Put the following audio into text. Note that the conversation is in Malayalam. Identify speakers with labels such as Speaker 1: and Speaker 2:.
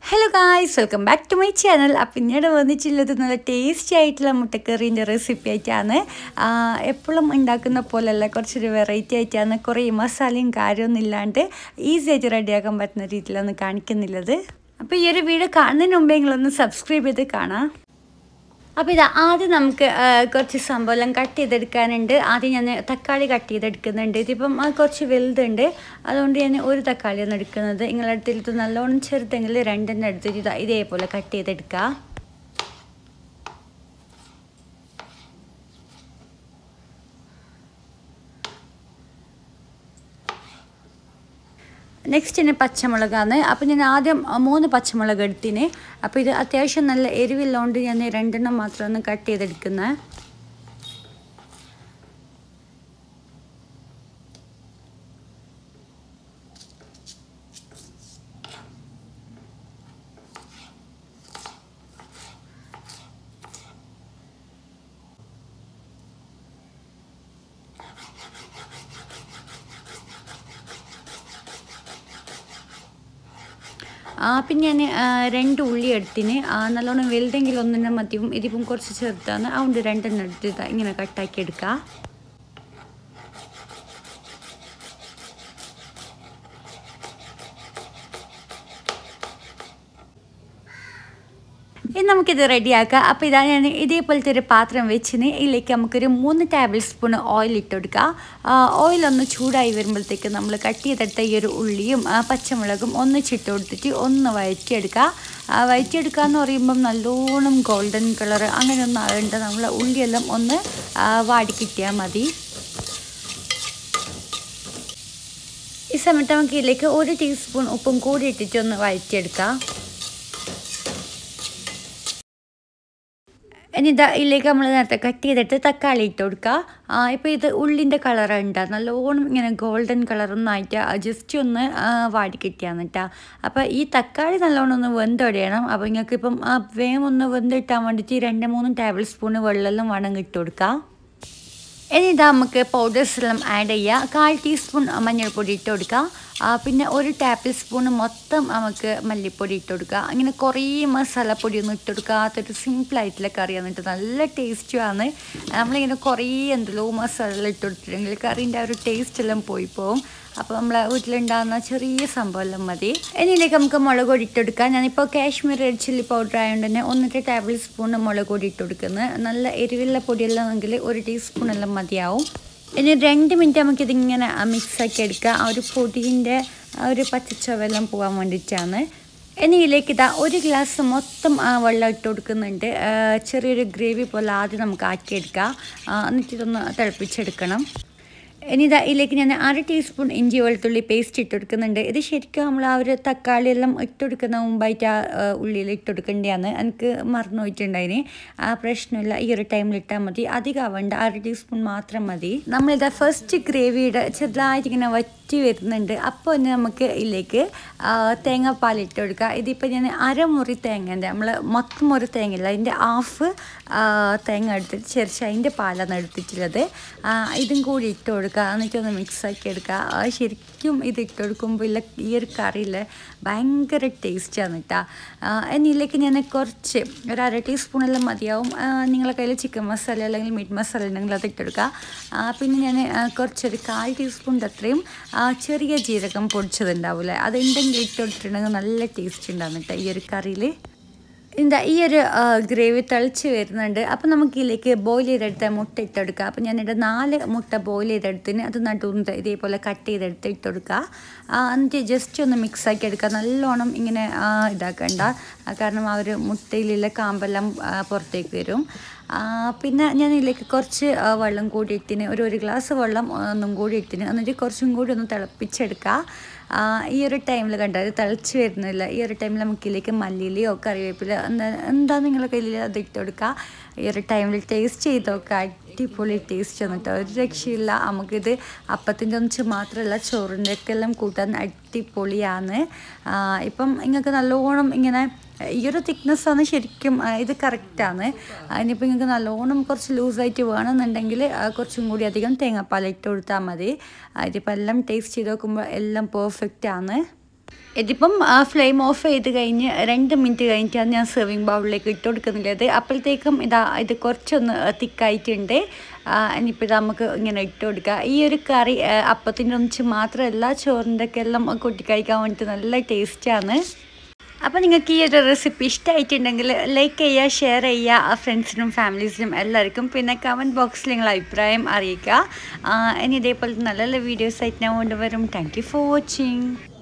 Speaker 1: hello guys welcome back to my channel അപ്പം പിന്നീട് വന്നിട്ടുള്ളത് നല്ല ടേസ്റ്റി ആയിട്ടുള്ള മുട്ടക്കറീൻ്റെ റെസിപ്പി ആയിട്ടാണ് എപ്പോഴും ഉണ്ടാക്കുന്ന പോലെയല്ല കുറച്ചൊരു വെറൈറ്റി ആയിട്ടാണ് കുറേ മസാലയും കാര്യമൊന്നും ഇല്ലാണ്ട് ഈസി ആയിട്ട് റെഡിയാക്കാൻ പറ്റുന്ന രീതിയിലാണ് കാണിക്കുന്നുള്ളത് അപ്പോൾ ഈ ഒരു വീഡിയോ കാണുന്നതിന് മുമ്പേ നിങ്ങളൊന്ന് സബ്സ്ക്രൈബ് ചെയ്ത് കാണാം അപ്പോൾ ഇത് ആദ്യം നമുക്ക് ആ, കുറച്ച് സംഭവം കട്ട് ചെയ്തെടുക്കാനുണ്ട് ആദ്യം ഞാൻ തക്കാളി കട്ട് ചെയ്തെടുക്കുന്നുണ്ട് ഇതിപ്പം ആ, കുറച്ച് വലുതുണ്ട് അതുകൊണ്ട് ഞാൻ ഒരു തക്കാളിയാണ് എടുക്കുന്നത് നിങ്ങളുടെ അടുത്തിട്ട് നല്ലോണം ചെറുതെങ്കിൽ രണ്ടെണ്ണം എടുത്തിട്ട് ഇതാ ഇതേപോലെ കട്ട് ചെയ്തെടുക്കുക നെക്സ്റ്റ് തന്നെ പച്ചമുളകാണ് അപ്പോൾ ഞാൻ ആദ്യം മൂന്ന് പച്ചമുളക് എടുത്തിന് അപ്പോൾ ഇത് അത്യാവശ്യം നല്ല എരിവില്ലോണ്ട് ഞാൻ രണ്ടെണ്ണം മാത്രമാണ് കട്ട് ചെയ്തെടുക്കുന്നത് ആ പിന്നെ ഞാൻ രണ്ട് ഉള്ളി എടുത്തിന് ആ, നല്ലോണം വലുതെങ്കിൽ ഒന്നെണ്ണം മതിയും ഇതിപ്പം കുറച്ച് ചെറുതാണ് അതുകൊണ്ട് രണ്ടെണ്ണം എടുത്ത് ഇതാ ഇങ്ങനെ കട്ടാക്കി എടുക്കുക ഇനി നമുക്കിത് റെഡിയാക്കാം അപ്പോൾ ഇതാ ഞാൻ ഇതേപോലത്തെ ഒരു പാത്രം വെച്ചിന് ഇതിലേക്ക് നമുക്കൊരു മൂന്ന് ടേബിൾ സ്പൂൺ ഓയിൽ ഇട്ട് കൊടുക്കുക ഓയിൽ ഒന്ന് ചൂടായി വരുമ്പോഴത്തേക്ക് നമ്മൾ കട്ട് ചെയ്തെടുത്ത ഈ ഒരു ഉള്ളിയും ആ, പച്ചമുളകും ഒന്നിച്ചിട്ട് കൊടുത്തിട്ട് ഒന്ന് വഴറ്റിയെടുക്കുക ആ, വഴറ്റിയെടുക്കുക എന്ന് പറയുമ്പം നല്ലോണം ഗോൾഡൻ കളർ അങ്ങനെയൊന്നും ആകേണ്ട നമ്മൾ ഉള്ളിയെല്ലാം ഒന്ന് ആ, വാടി കിട്ടിയാൽ മതി ഈ സമയത്ത് നമുക്ക് ഇതിലേക്ക് ഒരു ടീസ്പൂൺ ഉപ്പും കൂടി ഇട്ടിട്ട് ഒന്ന് വഴറ്റിയെടുക്കാം ഇനി ഇതാ ഇതിലേക്ക് നമ്മൾ നേരത്തെ കട്ട് ചെയ്തിട്ട് തക്കാളി ഇട്ട് കൊടുക്കുക ഇപ്പോൾ ഇത് ഉള്ളിൻ്റെ കളറുണ്ട് നല്ലോണം ഇങ്ങനെ ഗോൾഡൻ കളറൊന്നും ആയിട്ട് ജസ്റ്റ് ഒന്ന് ആ, വാടി കിട്ടിയാന്ന് കേട്ടോ അപ്പോൾ ഈ തക്കാളി നല്ലോണം ഒന്ന് വെന്തൊടിയണം അപ്പോൾ നിങ്ങൾക്ക് ഇപ്പം ആ, വേഗം ഒന്ന് വെന്തിട്ടാൻ വേണ്ടിയിട്ട് രണ്ട് മൂന്ന് ടേബിൾ സ്പൂൺ വെള്ളമെല്ലാം വേണം ഇട്ട് കൊടുക്കുക ഇനി ഇതാ നമുക്ക് പൗഡേഴ്സ് എല്ലാം ആഡ് ചെയ്യുക കാൽ ടീസ്പൂൺ മഞ്ഞൾപ്പൊടി ഇട്ട് കൊടുക്കുക ആ, പിന്നെ ഒരു ടേബിൾ സ്പൂൺ മൊത്തം നമുക്ക് മല്ലിപ്പൊടി ഇട്ട് കൊടുക്കുക അങ്ങനെ കുറേ മസാലപ്പൊടി ഒന്നും ഇട്ട് കൊടുക്കാത്തൊരു സിമ്പിളായിട്ടുള്ള കറിയാണ് കേട്ടോ നല്ല ടേസ്റ്റുമാണ് നമ്മളിങ്ങനെ കുറേ എന്തെല്ലോ മസാല ഇട്ട് കൊടുത്തിട്ടുണ്ടെങ്കിൽ കറീൻ്റെ ആ ഒരു ടേസ്റ്റ് എല്ലാം പോയി പോവും അപ്പോൾ നമ്മളെ വീട്ടിലുണ്ടാകുന്ന ചെറിയ സംഭവമെല്ലാം മതി ഇനിയിലേക്ക് നമുക്ക് മുളക് പൊടി ഇട്ട് കൊടുക്കാം ഞാനിപ്പോൾ കാശ്മീർ റെഡ് ചില്ലി പൗഡർ ആയതുകൊണ്ട് തന്നെ ഒന്നര ടേബിൾ സ്പൂൺ മുളക് പൊടി ഇട്ട് കൊടുക്കുന്നത് നല്ല എരിവുള്ള പൊടിയെല്ലാം എങ്കിൽ ഒരു ടീസ്പൂൺ എല്ലാം മതിയാവും ഇനി രണ്ട് മിനിറ്റ് നമുക്കിതിങ്ങനെ മിക്സാക്കി എടുക്കുക ആ ഒരു പൊടിൻ്റെ ആ ഒരു പച്ചച്ചവെല്ലാം പോകാൻ വേണ്ടിയിട്ടാണ് ഇനി ഇതിലേക്ക് ഇതാ ഒരു ഗ്ലാസ് മൊത്തം ആ, വെള്ളം ഇട്ട് കൊടുക്കുന്നുണ്ട് ആ, ചെറിയൊരു ഗ്രേവി പോലെ ആദ്യം നമുക്ക് ആക്കിയെടുക്കാം ആ, എന്നിട്ട് ഇതൊന്ന് തിളപ്പിച്ചെടുക്കണം ഇനി ഇതാ ഇതിലേക്ക് ഞാൻ അര ടീസ്പൂൺ ഇഞ്ചി വെളുത്തുള്ളി പേസ്റ്റ് ഇട്ട് കൊടുക്കുന്നുണ്ട് ഇത് ശരിക്കും നമ്മൾ ആ ഒരു തക്കാളി എല്ലാം ഇട്ട് കൊടുക്കുന്ന മുമ്പായിട്ട് ആ ആ, ഉള്ളിയിൽ ഇട്ട് കൊടുക്കേണ്ടതാണ് എനിക്ക് മറന്നു പോയിട്ടുണ്ടായിന് ആ പ്രശ്നമില്ല ഈ ഒരു ടൈമിൽ ഇട്ടാൽ മതി അധികം ആവേണ്ട അര ടീസ്പൂൺ മാത്രം മതി നമ്മളിതാ ഫസ്റ്റ് ഗ്രേവിയുടെ ചെറുതായിട്ട് ഇങ്ങനെ വറ്റി വരുന്നുണ്ട് അപ്പോൾ തന്നെ നമുക്ക് ഇതിലേക്ക് ആ, തേങ്ങാപ്പാൽ ഇട്ട് കൊടുക്കുക ഇതിപ്പോൾ ഞാൻ അരമുറി തേങ്ങൻ്റെ നമ്മൾ മൊത്തം ഒരു തേങ്ങയില്ല അതിൻ്റെ ഹാഫ് തേങ്ങ എടുത്തിട്ട് ചെറിച്ച് അതിൻ്റെ പാലാണ് എടുത്തിട്ടുള്ളത് ആ, ഇതും കൂടി ഇട്ട് കൊടുക്കുക എന്നിട്ടൊന്ന് മിക്സ് ആക്കി എടുക്കുക ആ, ശരിക്കും ഇത് ഇട്ട് കൊടുക്കുമ്പോൾ ഇല്ല ഈ ഒരു കറിയില്ലേ ഭയങ്കര ടേസ്റ്റാണ് കേട്ടോ എന്നിലേക്ക് ഞാൻ കുറച്ച് ഒരു അര ടീസ്പൂണെല്ലാം മതിയാവും ആ, നിങ്ങളെ കയ്യിൽ ചിക്കൻ മസാല അല്ലെങ്കിൽ മീറ്റ് മസാല ഉണ്ടെങ്കിൽ അത് ഇട്ടെടുക്കുക ആ, പിന്നെ ഞാൻ ആ, കുറച്ചൊരു കാൽ ടീസ്പൂണിൻ്റെ അത്രയും ആ, ചെറിയ ജീരകം പൊടിച്ചതുണ്ടാവില്ലേ അതുണ്ടെങ്കിൽ ഇട്ട് കൊടുത്തിട്ടുണ്ടെങ്കിൽ നല്ല ടേസ്റ്റ് ഉണ്ടാകും കേട്ടോ ഈ ഒരു കറിയിൽ എന്താ ഈ ഒരു ഗ്രേവി തിളച്ച് വരുന്നുണ്ട് അപ്പോൾ നമുക്ക് ഇതിലേക്ക് ബോയിൽ ചെയ്തെടുത്ത മുട്ട ഇട്ടെടുക്കുക അപ്പോൾ ഞാനിവിടെ നാല് മുട്ട ബോയിൽ ചെയ്തെടുത്തിന് അത് നടുന്ന് ഇതേപോലെ കട്ട് ചെയ്തെടുത്ത് ഇട്ട് കൊടുക്കുക ആ, എന്നിട്ട് ജസ്റ്റ് ഒന്ന് മിക്സ് ആക്കി എടുക്കുക നല്ലോണം ഇങ്ങനെ ആ, ഇതാക്കണ്ട ആ, കാരണം ആ ഒരു മുട്ടയിലുള്ള കാമ്പെല്ലാം ആ, പുറത്തേക്ക് വരും ആ, പിന്നെ ഞാൻ ഇതിലേക്ക് കുറച്ച് ആ, വെള്ളം കൂടി ഇട്ടിന് ഒരു ഒരു ഗ്ലാസ് വെള്ളം ഒന്നും കൂടി ഇട്ടിന് എന്നിട്ട് കുറച്ചും കൂടി ഒന്ന് തിളപ്പിച്ചെടുക്കുക ആ, ഈ ഒരു ടൈമിൽ കണ്ട അത് തിളച്ച് വരുന്നില്ല ഈ ഒരു ടൈമിൽ നമുക്ക് ഇതിലേക്ക് മല്ലിയിലയോ കറിവേപ്പില എന്താ എന്താ നിങ്ങളുടെ കയ്യിൽ അത് ഇട്ട് കൊടുക്കുക ഈ ഒരു ടൈമിൽ ടേസ്റ്റ് ചെയ്ത് നോക്കുക അടിപൊളി ടേസ്റ്റ് വന്നിട്ട് ഒരു രക്ഷയില്ല നമുക്കിത് അപ്പത്തിൻ്റെ ഒന്നിച്ച് മാത്രമല്ല ചോറിൻ്റെ ഒക്കെ എല്ലാം കൂട്ടാൻ അടിപൊളിയാണ് ആ, ഇപ്പം നിങ്ങൾക്ക് നല്ലോണം ഇങ്ങനെ ഈ ഒരു thickness ആണ് ശരിക്കും ആ, ഇത് കറക്റ്റാണ് അതിനിപ്പോൾ നിങ്ങൾക്ക് നല്ലോണം കുറച്ച് ലൂസായിട്ട് വേണമെന്നുണ്ടെങ്കിൽ ആ, കുറച്ചും കൂടി അധികം തേങ്ങാപ്പാൽ ഇട്ട് കൊടുത്താൽ മതി ആ, ഇതിപ്പോൾ എല്ലാം ടേസ്റ്റ് ചെയ്ത് നോക്കുമ്പോൾ എല്ലാം പെർഫെക്റ്റ് ആണ് ഇതിപ്പം ഫ്ലെയിം ഓഫ് ചെയ്ത് കഴിഞ്ഞ് രണ്ട് മിനിറ്റ് കഴിഞ്ഞിട്ടാണ് ഞാൻ സെർവിങ് ബൗളിലേക്ക് ഇട്ട് കൊടുക്കുന്നുള്ളത് അപ്പോഴത്തേക്കും ഇതാ ഇത് കുറച്ചൊന്ന് തിക്കായിട്ടുണ്ട് ഇനിയിപ്പോൾ ഇത് നമുക്ക് ഇങ്ങനെ ഇട്ട് കൊടുക്കുക ഈ ഒരു കറി അപ്പത്തിൻ്റെ ഒന്നിച്ച് മാത്രമല്ല ചോറിൻ്റെ ഒക്കെ എല്ലാം കൂട്ടി കഴിക്കാൻ വേണ്ടിയിട്ട് നല്ല ടേസ്റ്റാണ് അപ്പോൾ നിങ്ങൾക്ക് ഈ ഒരു റെസിപ്പി ഇഷ്ടമായിട്ടുണ്ടെങ്കിൽ ലൈക്ക് ചെയ്യുക ഷെയർ ചെയ്യുക ഫ്രണ്ട്സിനും ഫാമിലീസിനും എല്ലാവർക്കും പിന്നെ കമൻറ്റ് ബോക്സിൽ നിങ്ങൾ അഭിപ്രായം അറിയിക്കുക ഇനി ഇതേപോലത്തെ നല്ല നല്ല വീഡിയോസ് ആയിട്ട് ഞാൻ കൊണ്ടുവരും താങ്ക് യു ഫോർ വാച്ചിങ്